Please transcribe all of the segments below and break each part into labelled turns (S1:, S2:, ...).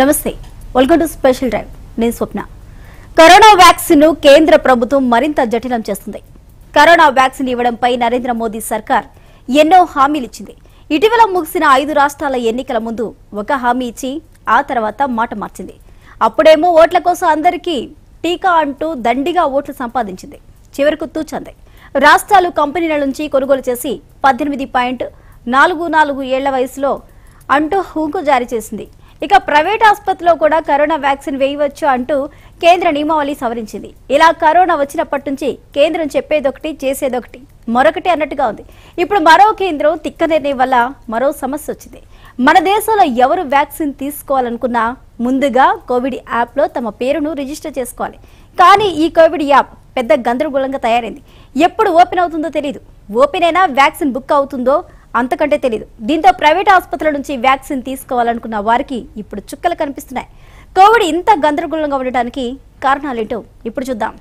S1: నమస్తే welcome to special drive నేను స్వప్న corona vaccine ను కేంద్ర ప్రభుత్వం మరింత జటిలం చేస్తుంది కరోనా వ్యాక్సిన్ ఇవ్వడంపై నరేంద్ర మోదీ సర్కార్ ఎన్నో హామీలు ఇచ్చింది ఇటీవల ముగిసిన ఐదు రాష్ట్రాల ఎన్నికల ముందు ఒక హామీ ఇచ్చి ఆ తర్వాత మాట మార్చింది అప్పుడేమో ఓట్ల కోసం అందరికీ టీకా అంటూ దండిగా ఓట్లు సంపాదించింది చివరకు తూచంది రాష్ట్రాలు కంపెనీల నుంచి కొనుగోలు చేసి పద్దెనిమిది పాయింట్ నాలుగు నాలుగు ఏళ్ల వయసులో అంటూ హుంకు జారీ చేసింది ఇక ప్రైవేట్ ఆసుపత్రిలో కూడా కరోనా వ్యాక్సిన్ వేయవచ్చు అంటూ కేంద్ర నియమావళి సవరించింది ఇలా కరోనా వచ్చినప్పటి నుంచి కేంద్రం చెప్పేదొకటి చేసేదొకటి మరొకటి అన్నట్టుగా ఉంది ఇప్పుడు మరో కేంద్రం తిక్క నిర్ణయం వల్ల మరో సమస్య వచ్చింది మన దేశంలో ఎవరు వ్యాక్సిన్ తీసుకోవాలనుకున్నా ముందుగా కోవిడ్ యాప్లో తమ పేరును రిజిస్టర్ చేసుకోవాలి కానీ ఈ కోవిడ్ యాప్ పెద్ద గందరగోళంగా తయారైంది ఎప్పుడు ఓపెన్ అవుతుందో తెలియదు ఓపెన్ అయినా వ్యాక్సిన్ బుక్ అవుతుందో అంతకంటే తెలియదు దీంతో ప్రైవేట్ ఆసుపత్రుల నుంచి వ్యాక్సిన్ తీసుకోవాలనుకున్న వారికి ఇప్పుడు చుక్కలు కనిపిస్తున్నాయి కోవిడ్ ఇంత గందరగోళంగా ఉండటానికి కారణాలేంటో ఇప్పుడు చూద్దాం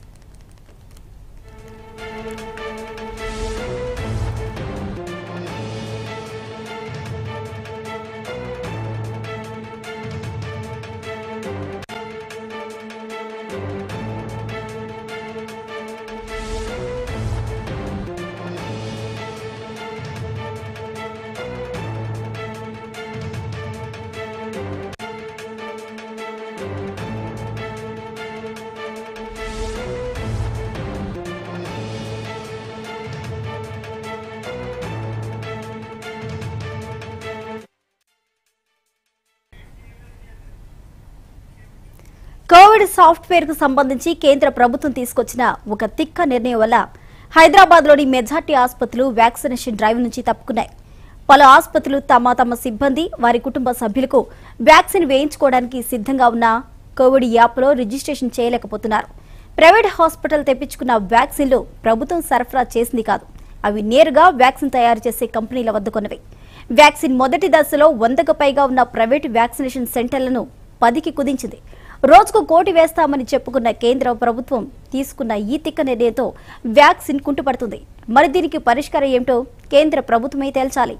S1: కోవిడ్ సాఫ్ట్వేర్ కు సంబంధించి కేంద్ర ప్రభుత్వం తీసుకొచ్చిన ఒక తిక్క నిర్ణయం వల్ల హైదరాబాద్ లోని మెజార్టీ ఆసుపత్రులు వ్యాక్సినేషన్ డ్రైవ్ నుంచి తప్పుకున్నాయి పలు ఆసుపత్రులు తమ తమ సిబ్బంది వారి కుటుంబ సభ్యులకు వ్యాక్సిన్ వేయించుకోవడానికి సిద్ధంగా ఉన్న కోవిడ్ యాప్లో రిజిస్ట్రేషన్ చేయలేకపోతున్నారు ప్రైవేట్ హాస్పిటల్ తెప్పించుకున్న వ్యాక్సిన్లు ప్రభుత్వం సరఫరా చేసింది కాదు అవి నేరుగా వ్యాక్సిన్ తయారు చేసే కంపెనీల వద్ద కొన్నవి వ్యాక్సిన్ మొదటి దశలో వందకు పైగా ఉన్న ప్రైవేట్ వ్యాక్సినేషన్ సెంటర్లను పదికి కుదించింది రోజుకు కోటి వేస్తామని చెప్పుకున్న కేంద్ర ప్రభుత్వం తీసుకున్న ఈ తిక్క నిర్ణయంతో వ్యాక్సిన్ కుంటుపడుతుంది మరి దీనికి పరిష్కారం ఏమిటో కేంద్ర ప్రభుత్వమే తేల్చాలి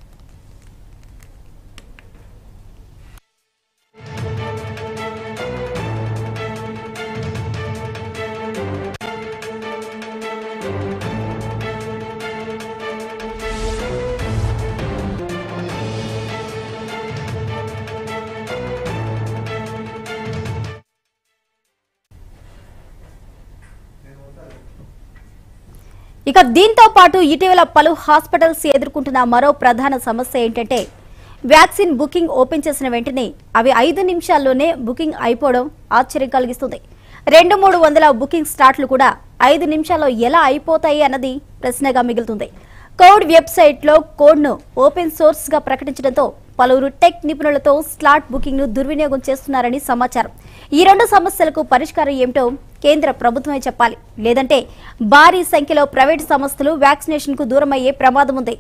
S1: ఇక దీంతో పాటు ఇటీవల పలు హాస్పిటల్స్ ఎదుర్కొంటున్న మరో ప్రధాన సమస్య ఏంటంటే వ్యాక్సిన్ బుకింగ్ ఓపెన్ చేసిన వెంటనే అవి ఐదు నిమిషాల్లోనే బుకింగ్ అయిపోవడం ఆశ్చర్యం కలిగిస్తుంది రెండు మూడు వందల బుకింగ్ స్టార్ట్లు కూడా ఐదు నిమిషాల్లో ఎలా అయిపోతాయి అన్నది ప్రశ్నగా మిగులుతుంది కోవిడ్ వెబ్సైట్లో కోడ్ను ఓపెన్ సోర్స్ గా ప్రకటించడంతో పలువురు టెక్ నిపుణులతో స్లాట్ బుకింగ్ ను దుర్వినియోగం చేస్తున్నారని సమాచారం ఈ రెండు సమస్యలకు పరిష్కారం ఏమిటో కేంద్ర ప్రభుత్వమే చెప్పాలి లేదంటే భారీ సంఖ్యలో ప్రైవేట్ సంస్థలు వ్యాక్సినేషన్ కు దూరమయ్యే ప్రమాదం ఉంది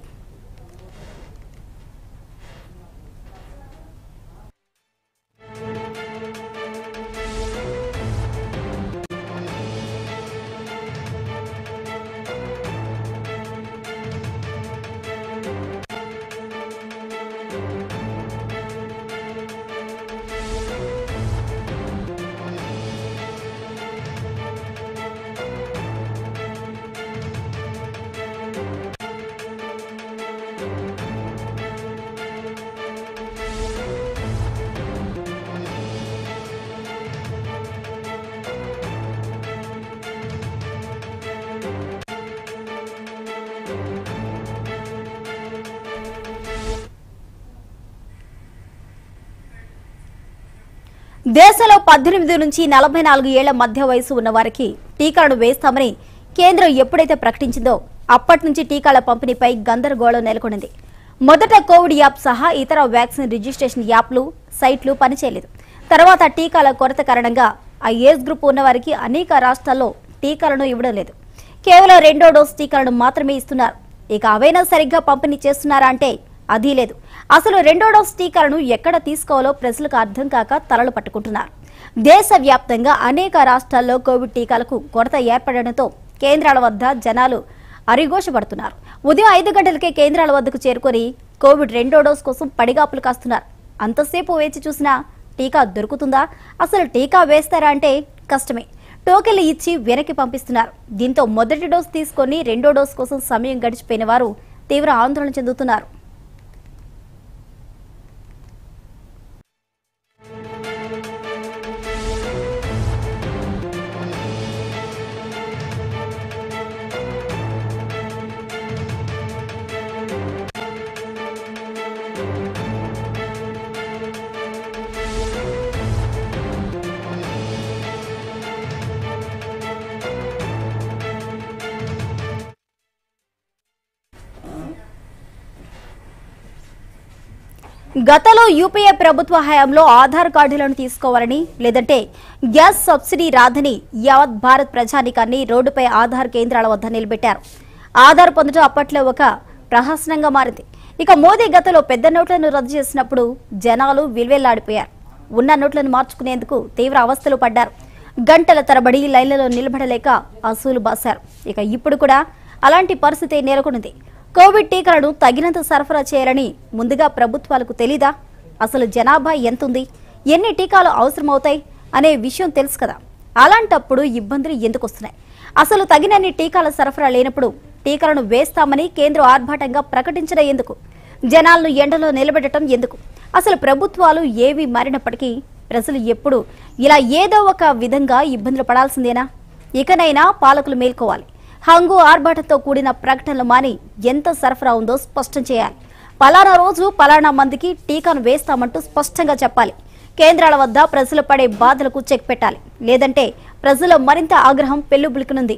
S1: దేశంలో పద్దెనిమిది నుంచి నలభై నాలుగు ఏళ్ల మధ్య వయసు ఉన్న వారికి టీకాలను వేస్తామని కేంద్రం ఎప్పుడైతే ప్రకటించిందో అప్పటి నుంచి టీకాల పంపిణీపై గందరగోళం నెలకొంది మొదట కోవిడ్ యాప్ సహా ఇతర వ్యాక్సిన్ రిజిస్ట్రేషన్ యాప్లు సైట్లు పనిచేయలేదు తర్వాత టీకాల కొరత కారణంగా ఆ ఏజ్ గ్రూప్ ఉన్న వారికి అనేక రాష్ట్రాల్లో టీకాలను ఇవ్వడం లేదు కేవలం రెండో డోస్ టీకాలను మాత్రమే ఇస్తున్నారు ఇక అవైనా సరిగ్గా పంపిణీ చేస్తున్నారా అంటే అదీ లేదు అసలు రెండో డోస్ టీకాలను ఎక్కడ తీసుకోవాలో ప్రజలకు అర్థం కాక తలలు పట్టుకుంటున్నారు దేశవ్యాప్తంగా అనేక రాష్ట్రాల్లో కోవిడ్ టీకాలకు కొరత ఏర్పడడంతో కేంద్రాల వద్ద జనాలు అరిఘోషపడుతున్నారు ఉదయం ఐదు గంటలకే కేంద్రాల వద్దకు చేరుకొని కోవిడ్ రెండో డోస్ కోసం పడిగాపులు కాస్తున్నారు అంతసేపు వేచి చూసినా టీకా దొరుకుతుందా అసలు టీకా వేస్తారా అంటే కష్టమే టోకెన్లు ఇచ్చి వెనక్కి పంపిస్తున్నారు దీంతో మొదటి డోస్ తీసుకొని రెండో డోస్ కోసం సమయం గడిచిపోయిన వారు తీవ్ర ఆందోళన చెందుతున్నారు గతంలో యూపీఏ ప్రభుత్వ హయాంలో ఆధార్ కార్డులను తీసుకోవాలని లేదంటే గ్యాస్ సబ్సిడీ రాదని యావత్ భారత్ ప్రజానికాన్ని రోడ్డుపై ఆధార్ కేంద్రాల వద్ద నిలబెట్టారు ఆధార్ పొందడం అప్పట్లో ఒక ప్రహసనంగా మారింది ఇక మోదీ గతంలో పెద్ద నోట్లను రద్దు చేసినప్పుడు జనాలు విలువెల్లాడిపోయారు ఉన్న నోట్లను మార్చుకునేందుకు తీవ్ర అవస్థలు పడ్డారు గంటల తరబడి లైన్లలో నిలబడలేక అసూలు బాశారు ఇక ఇప్పుడు కూడా అలాంటి పరిస్థితి నెలకొంది కోవిడ్ టీకాలను తగినంత సరఫరా చేయాలని ముందుగా ప్రభుత్వాలకు తెలీదా అసలు జనాభా ఎంతుంది ఎన్ని టీకాలు అవసరమవుతాయి అనే విషయం తెలుసు కదా అలాంటప్పుడు ఇబ్బందులు ఎందుకు వస్తున్నాయి అసలు తగినన్ని టీకాల సరఫరా లేనప్పుడు టీకాలను వేస్తామని కేంద్రం ఆర్భాటంగా ప్రకటించడం ఎందుకు జనాలను ఎండలో నిలబెట్టడం ఎందుకు అసలు ప్రభుత్వాలు ఏవి మారినప్పటికీ ప్రజలు ఎప్పుడు ఇలా ఏదో ఒక విధంగా ఇబ్బందులు పడాల్సిందేనా ఇకనైనా పాలకులు మేల్కోవాలి హంగు ఆర్భాటంతో కూడిన ప్రకటనలు మాని ఎంత సరఫరా ఉందో స్పష్టం చేయాలి పలానా రోజు పలానా మందికి టీకాను వేస్తామంటూ స్పష్టంగా చెప్పాలి కేంద్రాల వద్ద ప్రజలు పడే బాధలకు చెక్ పెట్టాలి లేదంటే ప్రజల మరింత ఆగ్రహం పెల్లుబులుకునుంది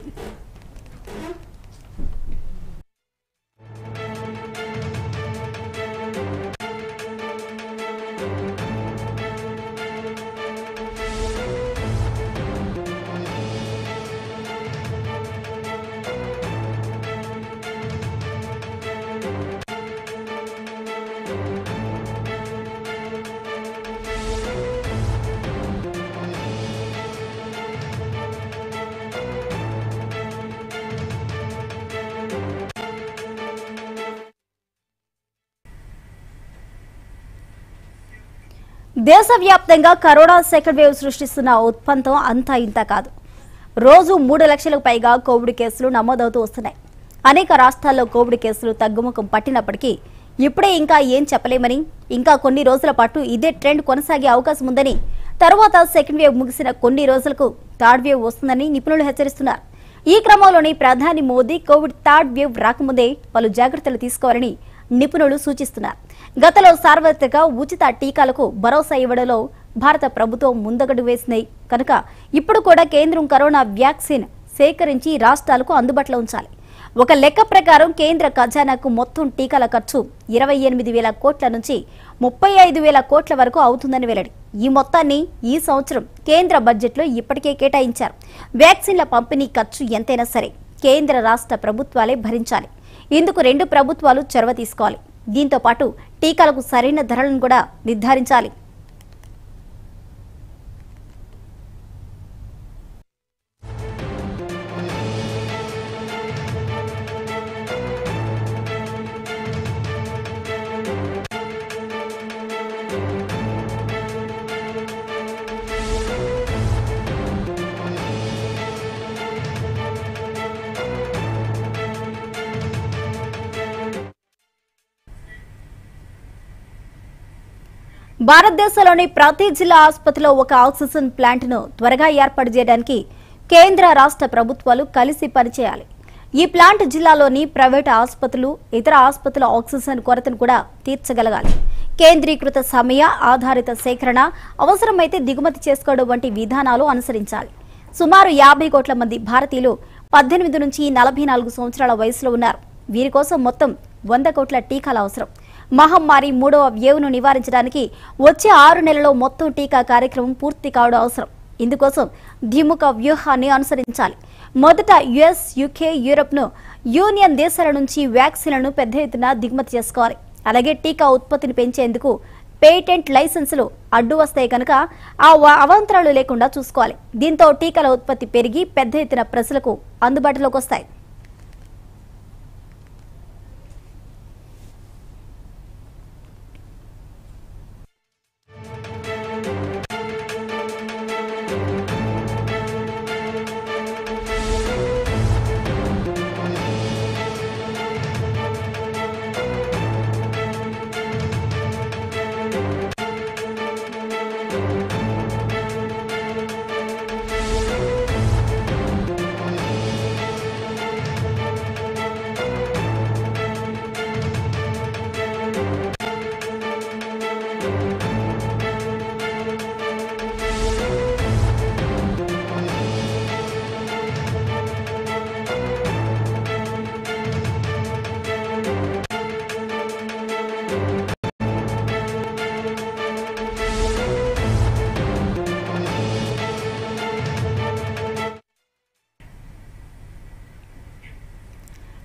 S1: దేశవ్యాప్తంగా కరోనా సెకండ్ వేవ్ సృష్టిస్తున్న ఉత్పంతం అంతా ఇంత కాదు రోజు మూడు లక్షలకు పైగా కోవిడ్ కేసులు నమోదవుతూ వస్తున్నాయి అనేక రాష్ట్రాల్లో కోవిడ్ కేసులు తగ్గుముఖం పట్టినప్పటికీ ఇప్పుడే ఇంకా ఏం చెప్పలేమని ఇంకా కొన్ని రోజుల పాటు ఇదే ట్రెండ్ కొనసాగే అవకాశం ఉందని తరువాత సెకండ్ వేవ్ ముగిసిన కొన్ని రోజులకు థర్డ్ వేవ్ వస్తుందని నిపుణులు హెచ్చరిస్తున్నారు ఈ క్రమంలోనే ప్రధాని మోదీ కోవిడ్ థర్డ్ వేవ్ రాకముందే పలు జాగ్రత్తలు తీసుకోవాలని నిపుణులు సూచిస్తున్నారు గతంలో సార్వత్రిక ఉచిత టీకాలకు భరోసా ఇవ్వడంలో భారత ప్రభుత్వం ముందగడు వేసింది కనుక ఇప్పుడు కూడా కేంద్రం కరోనా వ్యాక్సిన్ సేకరించి రాష్ట్రాలకు అందుబాటులో ఉంచాలి ఒక లెక్క ప్రకారం కేంద్ర ఖజానాకు మొత్తం టీకాల ఖర్చు ఇరవై ఎనిమిది వేల కోట్ల నుంచి ముప్పై ఐదు వేల కోట్ల వరకు అవుతుందని వెల్లడి ఈ మొత్తాన్ని ఈ సంవత్సరం కేంద్ర బడ్జెట్లో ఇప్పటికే కేటాయించారు వ్యాక్సిన్ల పంపిణీ ఖర్చు ఎంతైనా సరే కేంద్ర రాష్ట్ర ప్రభుత్వాలే భరించాలి ఇందుకు రెండు ప్రభుత్వాలు చొరవ తీసుకోవాలి దీంతో పాటు టీకాలకు సరైన ధరలను కూడా నిర్ధారించాలి భారతదేశంలోని ప్రతి జిల్లా ఆసుపత్రిలో ఒక ఆక్సిజన్ ప్లాంట్ను త్వరగా ఏర్పాటు చేయడానికి కేంద్ర రాష్ట్ర ప్రభుత్వాలు కలిసి పనిచేయాలి ఈ ప్లాంట్ జిల్లాలోని ప్రైవేటు ఆసుపత్రులు ఇతర ఆసుపత్రుల ఆక్సిజన్ కొరతను కూడా తీర్చగలగాలి కేంద్రీకృత సమయ ఆధారిత సేకరణ అవసరమైతే దిగుమతి చేసుకోవడం వంటి విధానాలు అనుసరించాలి సుమారు యాభై కోట్ల మంది భారతీయులు పద్దెనిమిది నుంచి నలభై నాలుగు సంవత్సరాల వయసులో ఉన్నారు వీరి కోసం మొత్తం వంద కోట్ల టీకాలు అవసరం మహమ్మారి మూడవ వేవ్ను నివారించడానికి వచ్చే ఆరు నెలల్లో మొత్తం టీకా కార్యక్రమం పూర్తి కావడం అవసరం ఇందుకోసం ద్విముఖ వ్యూహాన్ని అనుసరించాలి మొదట యుఎస్ యూకే యూరప్ను యూనియన్ దేశాల నుంచి వ్యాక్సిన్లను పెద్ద ఎత్తున దిగుమతి చేసుకోవాలి అలాగే టీకా ఉత్పత్తిని పెంచేందుకు పేటెంట్ లైసెన్సులు అడ్డు వస్తాయి కనుక ఆ వ- అవాంతరాలు లేకుండా చూసుకోవాలి దీంతో టీకాల ఉత్పత్తి పెరిగి పెద్ద ఎత్తున ప్రజలకు అందుబాటులోకి వస్తాయి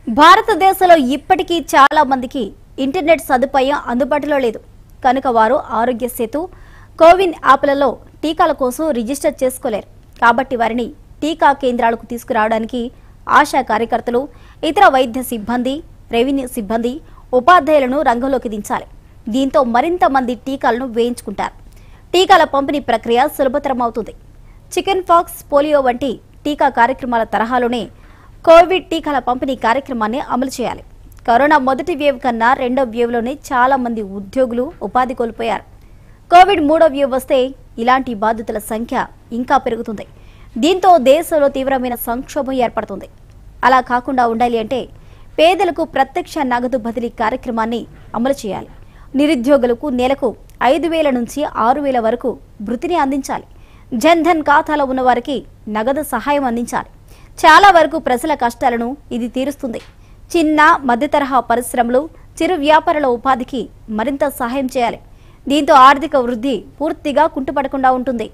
S1: భారతదేశంలో ఇప్పటికీ చాలా మందికి ఇంటర్నెట్ సదుపాయం అందుబాటులో లేదు కనుక వారు ఆరోగ్య సేతు కోవిన్ యాప్లలో టీకాల కోసం రిజిస్టర్ చేసుకోలేరు కాబట్టి వారిని టీకా కేంద్రాలకు తీసుకురావడానికి ఆశా కార్యకర్తలు ఇతర వైద్య సిబ్బంది రెవెన్యూ సిబ్బంది ఉపాధ్యాయులను రంగంలోకి దించాలి దీంతో మరింత మంది టీకాలను వేయించుకుంటారు టీకాల పంపిణీ ప్రక్రియ సులభతరం అవుతుంది చికెన్ పాక్స్ పోలియో వంటి టీకా కార్యక్రమాల తరహాలోనే కోవిడ్ టీకాల పంపిణీ కార్యక్రమాన్ని అమలు చేయాలి కరోనా మొదటి వేవ్ కన్నా రెండో వేవ్లోనే చాలా మంది ఉద్యోగులు ఉపాధి కోల్పోయారు కోవిడ్ మూడో వేవ్ వస్తే ఇలాంటి బాధితుల సంఖ్య ఇంకా పెరుగుతుంది దీంతో దేశంలో తీవ్రమైన సంక్షోభం ఏర్పడుతుంది అలా కాకుండా ఉండాలి అంటే పేదలకు ప్రత్యక్ష నగదు బదిలీ కార్యక్రమాన్ని అమలు చేయాలి నిరుద్యోగులకు నెలకు ఐదు వేల నుంచి ఆరు వేల వరకు భృతిని అందించాలి జన్ధన్ ఖాతాలో ఉన్న వారికి నగదు సహాయం అందించాలి చాలా వరకు ప్రజల కష్టాలను ఇది తీరుస్తుంది చిన్న మధ్య తరహా పరిశ్రమలు చిరు వ్యాపారుల ఉపాధికి మరింత సహాయం చేయాలి దీంతో ఆర్థిక వృద్ధి పూర్తిగా కుంటుపడకుండా ఉంటుంది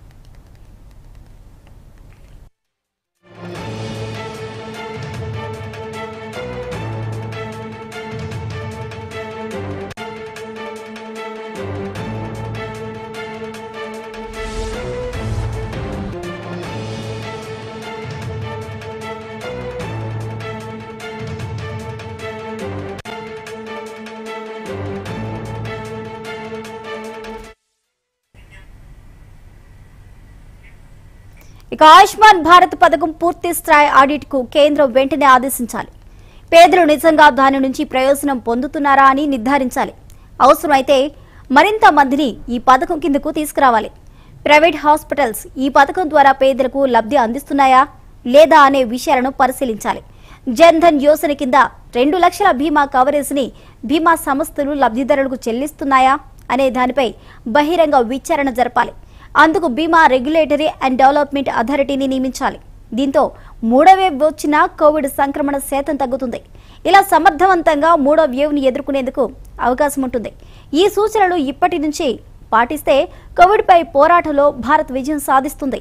S1: ఇక ఆయుష్మాన్ భారత్ పథకం పూర్తి స్థాయి ఆడిట్ కు కేంద్రం వెంటనే ఆదేశించాలి పేదలు నిజంగా దాని నుంచి ప్రయోజనం పొందుతున్నారా అని నిర్ధారించాలి అవసరమైతే మరింత మందిని ఈ పథకం కిందకు తీసుకురావాలి ప్రైవేట్ హాస్పిటల్స్ ఈ పథకం ద్వారా పేదలకు లబ్ధి అందిస్తున్నాయా లేదా అనే విషయాలను పరిశీలించాలి జన్ధన్ యోజన కింద రెండు లక్షల బీమా కవరేజ్ ని బీమా సంస్థలు లబ్ధిదారులకు చెల్లిస్తున్నాయా అనే దానిపై బహిరంగ విచారణ జరపాలి అందుకు బీమా రెగ్యులేటరీ అండ్ డెవలప్మెంట్ అథారిటీని నియమించాలి దీంతో మూడో వేవ్ వచ్చినా కోవిడ్ సంక్రమణ శాతం తగ్గుతుంది ఇలా సమర్థవంతంగా మూడో వేవ్ని ఎదుర్కొనేందుకు అవకాశం ఉంటుంది ఈ సూచనలు ఇప్పటి నుంచి పాటిస్తే కోవిడ్పై పోరాటంలో భారత్ విజయం సాధిస్తుంది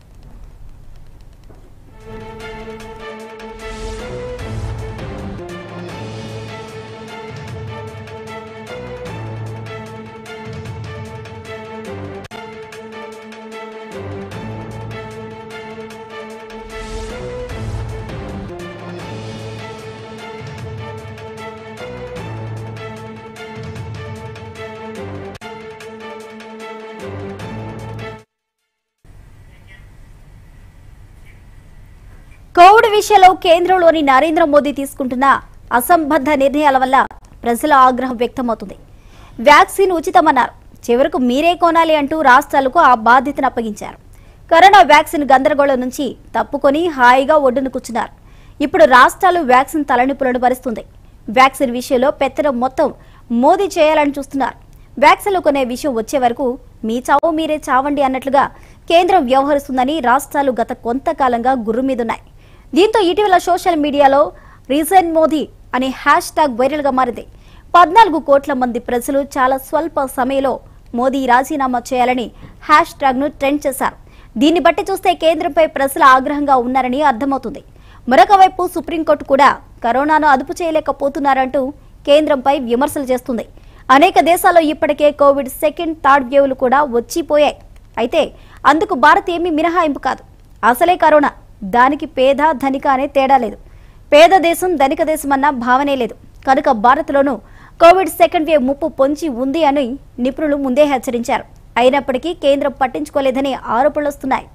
S1: కోవిడ్ విషయంలో కేంద్రంలోని నరేంద్ర మోదీ తీసుకుంటున్న అసంబద్ధ నిర్ణయాల వల్ల ప్రజల ఆగ్రహం వ్యక్తమవుతుంది వ్యాక్సిన్ ఉచితమన్నారు చివరకు మీరే కొనాలి అంటూ రాష్ట్రాలకు ఆ బాధ్యతను అప్పగించారు కరోనా వ్యాక్సిన్ గందరగోళం నుంచి తప్పుకొని హాయిగా ఒడ్డున కూర్చున్నారు ఇప్పుడు రాష్ట్రాలు వ్యాక్సిన్ తలనిపులను భరిస్తుంది వ్యాక్సిన్ విషయంలో పెత్తనం మొత్తం మోదీ చేయాలని చూస్తున్నారు వ్యాక్సిన్లు కొనే విషయం వచ్చే వరకు మీ చావు మీరే చావండి అన్నట్లుగా కేంద్రం వ్యవహరిస్తుందని రాష్ట్రాలు గత కొంతకాలంగా గుర్రు మీదున్నాయి దీంతో ఇటీవల సోషల్ మీడియాలో రీసెంట్ మోదీ అనే హ్యాష్ ట్యాగ్ వైరల్ గా మారింది పద్నాలుగు కోట్ల మంది ప్రజలు చాలా స్వల్ప సమయంలో మోదీ రాజీనామా చేయాలని హ్యాష్ ట్యాగ్ ను ట్రెండ్ చేశారు దీన్ని బట్టి చూస్తే కేంద్రంపై ప్రజలు ఆగ్రహంగా ఉన్నారని అర్థమవుతుంది మరొక వైపు సుప్రీంకోర్టు కూడా కరోనాను అదుపు చేయలేకపోతున్నారంటూ కేంద్రంపై విమర్శలు చేస్తుంది అనేక దేశాల్లో ఇప్పటికే కోవిడ్ సెకండ్ థర్డ్ వేవ్లు కూడా వచ్చిపోయాయి అయితే అందుకు భారత్ ఏమీ మినహాయింపు కాదు అసలే కరోనా దానికి పేద ధనిక అనే తేడా లేదు పేద దేశం ధనిక దేశం అన్న భావనే లేదు కనుక భారత్లోనూ కోవిడ్ సెకండ్ వేవ్ ముప్పు పొంచి ఉంది అని నిపుణులు ముందే హెచ్చరించారు అయినప్పటికీ కేంద్రం పట్టించుకోలేదని ఆరోపణలు వస్తున్నాయి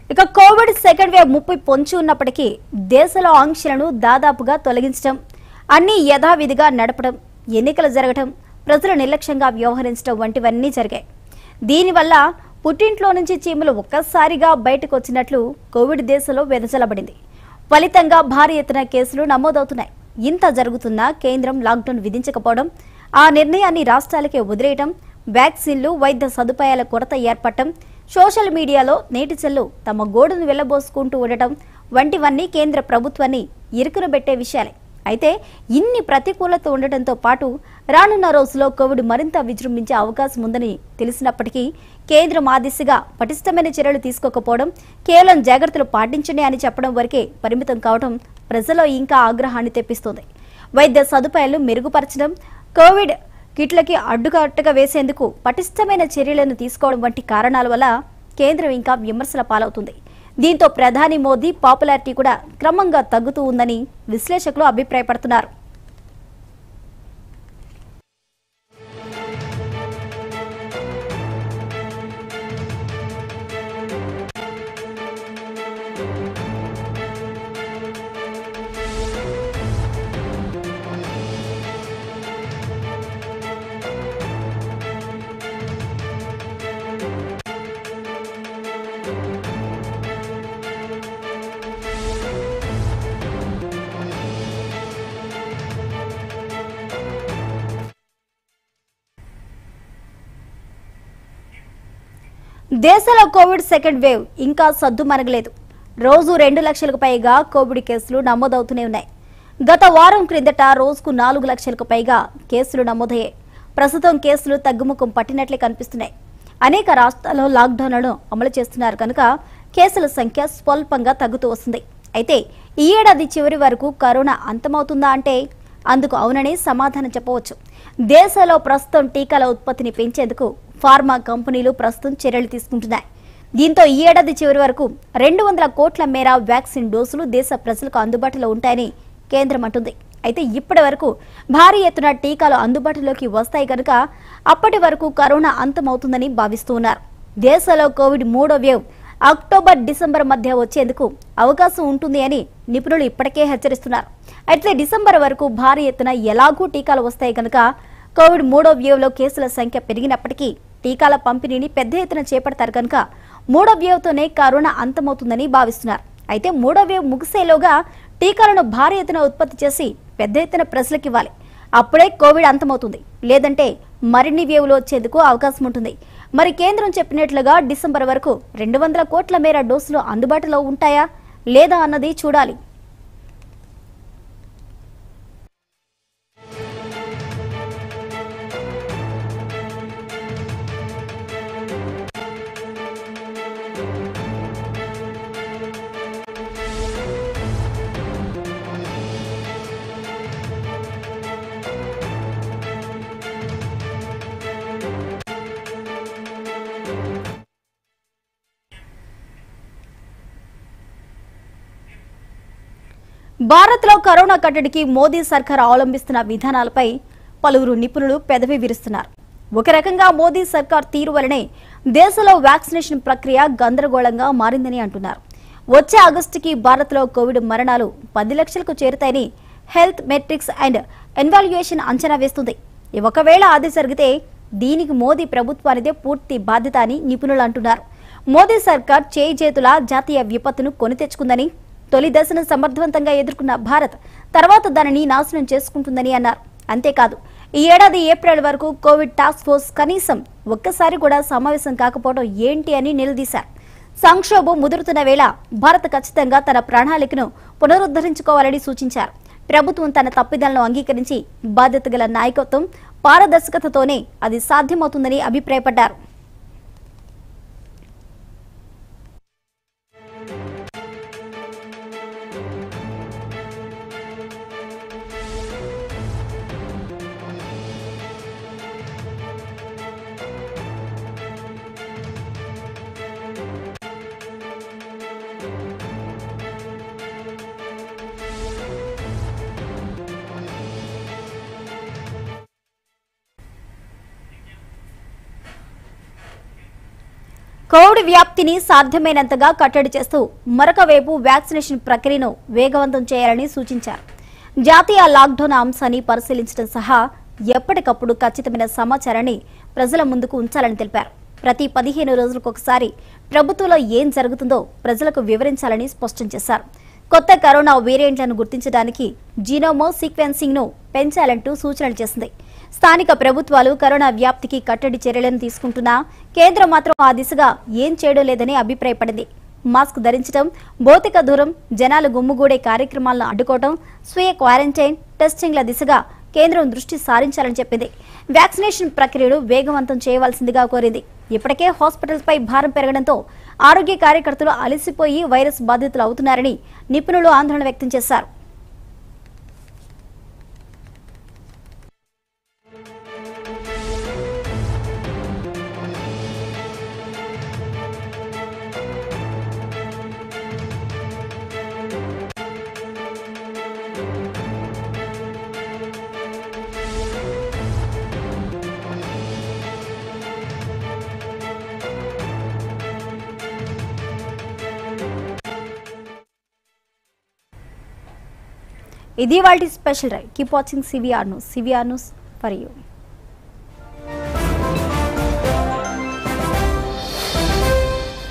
S1: ఇక కోవిడ్ సెకండ్ వేవ్ ముప్పై పొంచి ఉన్నప్పటికీ దేశంలో ఆంక్షలను దాదాపుగా తొలగించడం అన్ని యథావిధిగా నడపడం ఎన్నికలు జరగడం ప్రజలు నిర్లక్ష్యంగా వ్యవహరించడం వంటివన్నీ జరిగాయి దీనివల్ల పుట్టింట్లో నుంచి చీమలు ఒక్కసారిగా బయటకు వచ్చినట్లు కోవిడ్ దేశంలో వెదజల్లబడింది ఫలితంగా భారీ ఎత్తున కేసులు నమోదవుతున్నాయి ఇంత జరుగుతున్నా కేంద్రం లాక్డౌన్ విధించకపోవడం ఆ నిర్ణయాన్ని రాష్ట్రాలకే వదిలేయటం వ్యాక్సిన్లు వైద్య సదుపాయాల కొరత ఏర్పడటం సోషల్ మీడియాలో నేటిజన్లు తమ గోడును వెళ్లబోసుకుంటూ ఉండటం వంటివన్నీ కేంద్ర ప్రభుత్వాన్ని ఇరుకునబెట్టే విషయాలే అయితే ఇన్ని ప్రతికూలత ఉండటంతో పాటు రానున్న రోజుల్లో కోవిడ్ మరింత విజృంభించే అవకాశం ఉందని తెలిసినప్పటికీ కేంద్రం ఆ దిశగా పటిష్టమైన చర్యలు తీసుకోకపోవడం కేవలం జాగ్రత్తలు పాటించండి అని చెప్పడం వరకే పరిమితం కావడం ప్రజల్లో ఇంకా ఆగ్రహాన్ని తెప్పిస్తోంది వైద్య సదుపాయాలు మెరుగుపరచడం కోవిడ్ కిట్లకి అడ్డుకట్టగా వేసేందుకు పటిష్టమైన చర్యలను తీసుకోవడం వంటి కారణాల వల్ల కేంద్రం ఇంకా విమర్శల పాలవుతుంది దీంతో ప్రధాని మోదీ పాపులారిటీ కూడా క్రమంగా తగ్గుతూ ఉందని విశ్లేషకులు అభిప్రాయపడుతున్నారు దేశంలో కోవిడ్ సెకండ్ వేవ్ ఇంకా సద్దు మనగలేదు రోజు రెండు లక్షలకు పైగా కోవిడ్ కేసులు నమోదవుతూనే ఉన్నాయి గత వారం క్రిందట రోజుకు నాలుగు లక్షలకు పైగా కేసులు నమోదయ్యాయి ప్రస్తుతం కేసులు తగ్గుముఖం పట్టినట్లే కనిపిస్తున్నాయి అనేక రాష్ట్రాల్లో లాక్డౌన్లను అమలు చేస్తున్నారు కనుక కేసుల సంఖ్య స్వల్పంగా తగ్గుతూ వస్తుంది అయితే ఈ ఏడాది చివరి వరకు కరోనా అంతమవుతుందా అంటే అందుకు అవుననే సమాధానం చెప్పవచ్చు దేశంలో ప్రస్తుతం టీకాల ఉత్పత్తిని పెంచేందుకు ఫార్మా కంపెనీలు ప్రస్తుతం చర్యలు తీసుకుంటున్నాయి దీంతో ఈ ఏడాది చివరి వరకు రెండు వందల కోట్ల మేర వ్యాక్సిన్ డోసులు దేశ ప్రజలకు అందుబాటులో ఉంటాయని కేంద్రం అంటుంది అయితే ఇప్పటి వరకు భారీ ఎత్తున టీకాలు అందుబాటులోకి వస్తాయి కనుక అప్పటి వరకు కరోనా అంతమవుతుందని భావిస్తూ ఉన్నారు దేశంలో కోవిడ్ మూడో వేవ్ అక్టోబర్ డిసెంబర్ మధ్య వచ్చేందుకు అవకాశం ఉంటుంది అని నిపుణులు ఇప్పటికే హెచ్చరిస్తున్నారు అయితే డిసెంబర్ వరకు భారీ ఎత్తున ఎలాగూ టీకాలు వస్తాయి కనుక కోవిడ్ మూడో వేవ్లో కేసుల సంఖ్య పెరిగినప్పటికీ టీకాల పంపిణీని పెద్ద ఎత్తున చేపడతారు కనుక మూడో వేవ్తోనే కరోనా అంతమవుతుందని భావిస్తున్నారు అయితే మూడో వేవ్ ముగిసేలోగా టీకాలను భారీ ఎత్తున ఉత్పత్తి చేసి పెద్ద ఎత్తున ప్రజలకు ఇవ్వాలి అప్పుడే కోవిడ్ అంతమవుతుంది లేదంటే మరిన్ని వేవులు వచ్చేందుకు అవకాశం ఉంటుంది మరి కేంద్రం చెప్పినట్లుగా డిసెంబర్ వరకు రెండు వందల కోట్ల మేర డోసులు అందుబాటులో ఉంటాయా లేదా అన్నది చూడాలి భారత్లో కరోనా కట్టడికి మోదీ సర్కార్ అవలంబిస్తున్న విధానాలపై పలువురు నిపుణులు పెదవి విరుస్తున్నారు ఒక రకంగా మోదీ సర్కార్ తీరు వలనే దేశంలో వ్యాక్సినేషన్ ప్రక్రియ గందరగోళంగా మారిందని అంటున్నారు వచ్చే ఆగస్టుకి భారత్లో కోవిడ్ మరణాలు పది లక్షలకు చేరుతాయని హెల్త్ మెట్రిక్స్ అండ్ ఎన్వాల్యుయేషన్ అంచనా వేస్తుంది ఒకవేళ అది జరిగితే దీనికి మోదీ ప్రభుత్వానిదే పూర్తి బాధ్యత అని నిపుణులు అంటున్నారు మోదీ సర్కార్ చేయి చేతుల జాతీయ విపత్తును కొని తెచ్చుకుందని తొలి దశను సమర్థవంతంగా ఎదుర్కొన్న భారత్ తర్వాత దానిని నాశనం చేసుకుంటుందని అన్నారు అంతేకాదు ఈ ఏడాది ఏప్రిల్ వరకు కోవిడ్ టాస్క్ ఫోర్స్ కనీసం ఒక్కసారి కూడా సమావేశం కాకపోవడం ఏంటి అని నిలదీశారు సంక్షోభం ముదురుతున్న వేళ భారత్ ఖచ్చితంగా తన ప్రణాళికను పునరుద్ధరించుకోవాలని సూచించారు ప్రభుత్వం తన తప్పిదాలను అంగీకరించి బాధ్యత గల నాయకత్వం పారదర్శకతతోనే అది సాధ్యమవుతుందని అభిప్రాయపడ్డారు కోవిడ్ వ్యాప్తిని సాధ్యమైనంతగా కట్టడి చేస్తూ మరొక వైపు వ్యాక్సినేషన్ ప్రక్రియను వేగవంతం చేయాలని సూచించారు జాతీయ లాక్డౌన్ అంశాన్ని పరిశీలించడం సహా ఎప్పటికప్పుడు ఖచ్చితమైన సమాచారాన్ని ప్రజల ముందుకు ఉంచాలని తెలిపారు ప్రతి పదిహేను రోజులకు ఒకసారి ప్రభుత్వంలో ఏం జరుగుతుందో ప్రజలకు వివరించాలని స్పష్టం చేశారు కొత్త కరోనా వేరియంట్లను గుర్తించడానికి జీనోమో సీక్వెన్సింగ్ ను పెంచాలంటూ సూచనలు చేసింది స్థానిక ప్రభుత్వాలు కరోనా వ్యాప్తికి కట్టడి చర్యలను తీసుకుంటున్నా కేంద్రం మాత్రం ఆ దిశగా ఏం చేయడం లేదని అభిప్రాయపడింది మాస్క్ ధరించడం భౌతిక దూరం జనాలు గుమ్ముగూడే కార్యక్రమాలను అడ్డుకోవడం స్వీయ క్వారంటైన్ టెస్టింగ్ల దిశగా కేంద్రం దృష్టి సారించాలని చెప్పింది వ్యాక్సినేషన్ ప్రక్రియను వేగవంతం చేయవలసిందిగా కోరింది ఇప్పటికే హాస్పిటల్పై భారం పెరగడంతో ఆరోగ్య కార్యకర్తలు అలసిపోయి వైరస్ బాధితులు అవుతున్నారని నిపుణులు ఆందోళన వ్యక్తం చేశారు ఇది వాళ్ళ special ride keep watching CVR news CVR news for you